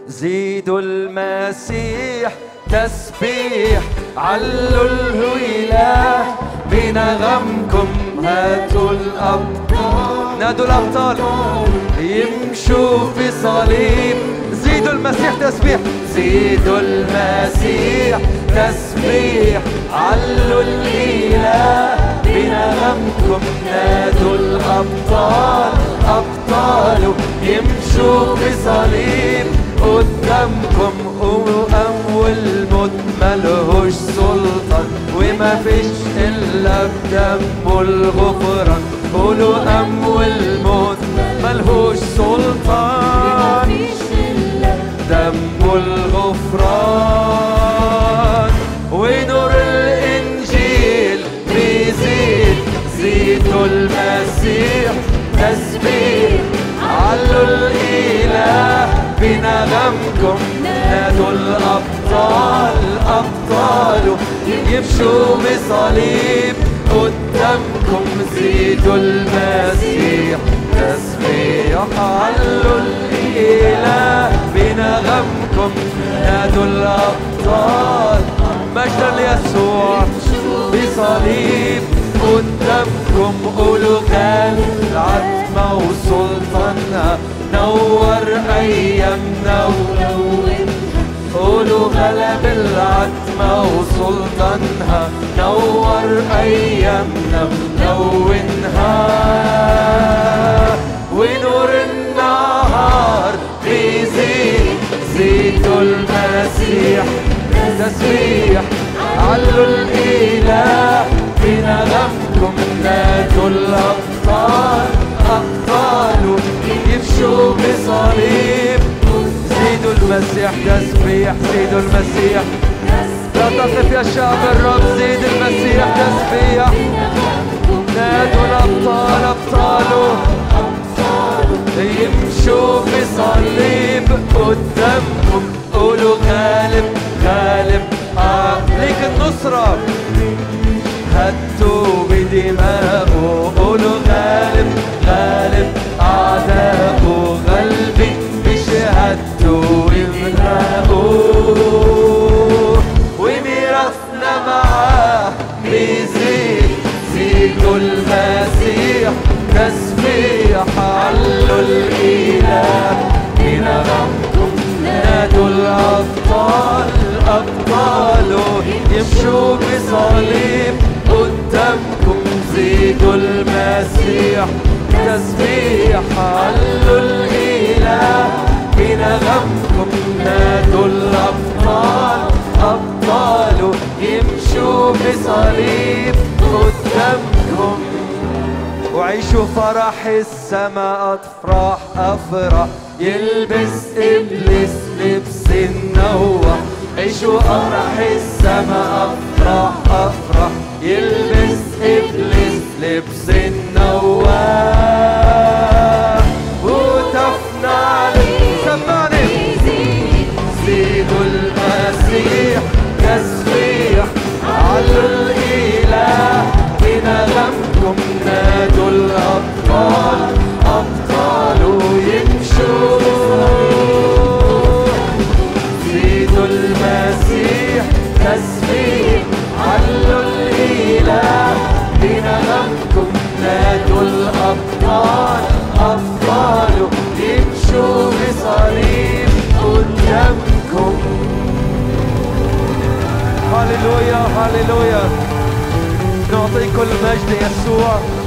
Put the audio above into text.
زيدوا المسيح تسبيح علوا الإله بنغمكم هاتوا الأبطال نادوا الأبطال يمشوا في صليب زيدوا المسيح تسبيح زيدوا المسيح تسبيح علوا الإله بنغمكم نادوا الأبطال أبطال يمشوا بصليب قدامكم أول موت ملهوش سلطان وما فيش إلا بدم الغفران قولوا أول موت ملهوش سلطان دم الغفران ونور الإنجيل بيزيد زيدوا المسيح تسبيح علوا الإله بنغمكم نادوا الأبطال أبطال يمشوا بصليب قدامكم زيدوا المسيح تسبيح علوا الإله بنغمكم نادوا الأبطال مجدا ليسوع بصليب قدامكم قولوا كان العتمة وسلطانها نور أيامنا قولوا غلب العتمة وسلطانها نور أيامنا لونها ونور النهار بيزيد زيدوا المسيح تسبيح علوا الإله بنغمكم نادوا الأبطال أبطال يمشوا بصليب زيدوا المسيح تسبيح زيدوا المسيح لا تقف يا شعب الرب زيد المسيح تسبيح نادوا الأبطال أبطاله يمشوا بصليب قدامكم قولوا غالب غالب آه ليك النصرة هدوا بدماغه قولوا غالب غالب أعداءه غلبي بشهادته يملأوه وميراثنا معاه بيزيد زيدوا المسيح تسبيح علوا الإله بنغمكم نادوا الأبطال أبطال يمشوا بصليب قدامكم زيدوا المسيح تسبيح علوا الإله بنغمكم نادوا الأبطال أبطال يمشوا بصليب قدامكم وعيشوا فرح السماء أفراح أفراح يلبس إبليس لبس النوح عيشوا فرح السماء أفراح أفراح يلبس إبليس لبس النوح وتفنى عليه سمعني زيدوا المسيح تسبيح على الإله بنغمكم نادوا الأبطال أبطال يمشوا زيدوا المسيح تسبيح علوا الإله بنغمكم نادوا الأبطال أبطال يمشوا بصليب قدامكم هللويا هللويا نعطي كل مجد يسوع